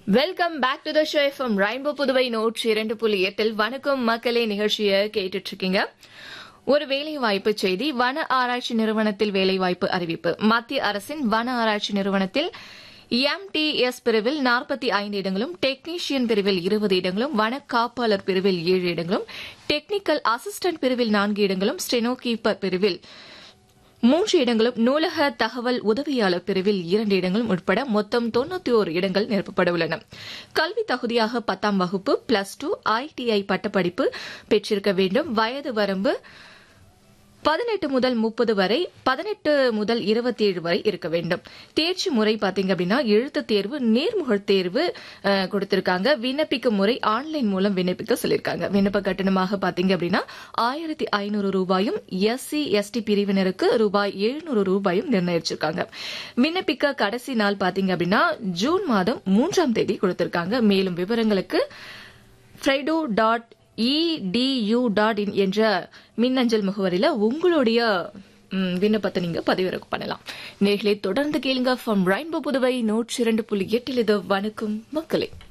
welcome back to the show FM rainbow Puduvai நூற்றி இரண்டு புள்ளி எட்டில் வணக்கம் மக்களே நிகழ்ச்சியை கேட்டுட்டு இருக்கீங்க ஒரு வேலை வாய்ப்பு செய்தி வன ஆராய்ச்சி நிறுவனத்தில் வேலைவாய்ப்பு அறிவிப்பு மத்திய அரசின் வன ஆராய்ச்சி நிறுவனத்தில் எம்டிஎஸ் பிரிவில் நாற்பத்தி ஐந்து இடங்களும் டெக்னீஷியன் பிரிவில் இருபது இடங்களும் வன காப்பாளர் பிரிவில் ஏழு இடங்களும் டெக்னிக்கல் அசிஸ்டன்ட் பிரிவில் நான்கு இடங்களும் ஸ்டெனோ கீப்பர் பிரிவில் மூன்று இடங்களும் நூலக தகவல் உதவியாளர் பிரிவில் இரண்டு இடங்களும் உட்பட மொத்தம் தொண்ணூத்தி ஓரு இடங்கள் நிரப்பப்பட உள்ளன கல்வி தகுதியாக பத்தாம் வகுப்பு பிளஸ் டூ ஐடிஐ பட்டப்படிப்பு பெற்றிருக்க வேண்டும் வயது வரம்பு பதினெட்டு முதல் முப்பது வரை பதினெட்டு முதல் இருபத்தி ஏழு வரை இருக்க வேண்டும் தேர்ச்சி முறை பாத்தீங்க அப்படின்னா எழுத்து தேர்வு நேர்முகத் தேர்வு அஹ், கொடுத்திருக்காங்க விண்ணப்பிக்கும் முறை ஆன்லைன் மூலம் விண்ணப்பிக்க சொல்லியிருக்காங்க விண்ணப்ப கட்டணமாக பாத்தீங்க அப்படின்னா ஆயிரத்தி ஐநூறு ரூபாயும் எஸ்சி எஸ்டி பிரிவினருக்கு ரூபாய் எழுநூறு ரூபாயும் நிர்ணயிச்சிருக்காங்க விண்ணப்பிக்க கடைசி நாள் பாத்தீங்க அப்படின்னா ஜூன் மாதம் மூன்றாம் தேதி கொடுத்திருக்காங்க மேலும் விவரங்களுக்கு frido dot EDU dot in என்ற மின்னஞ்சல் முகவரியில உங்களுடைய ம், விண்ணப்பத்தை நீங்க பதிவிறக்கம் பண்ணலாம் நேர்களே தொடர்ந்து கேளுங்க ஃப்ரம் ரெயின்போ புதுவை நூற்றி இரண்டு புள்ளி எட்டில் இது வணக்கம் மக்களே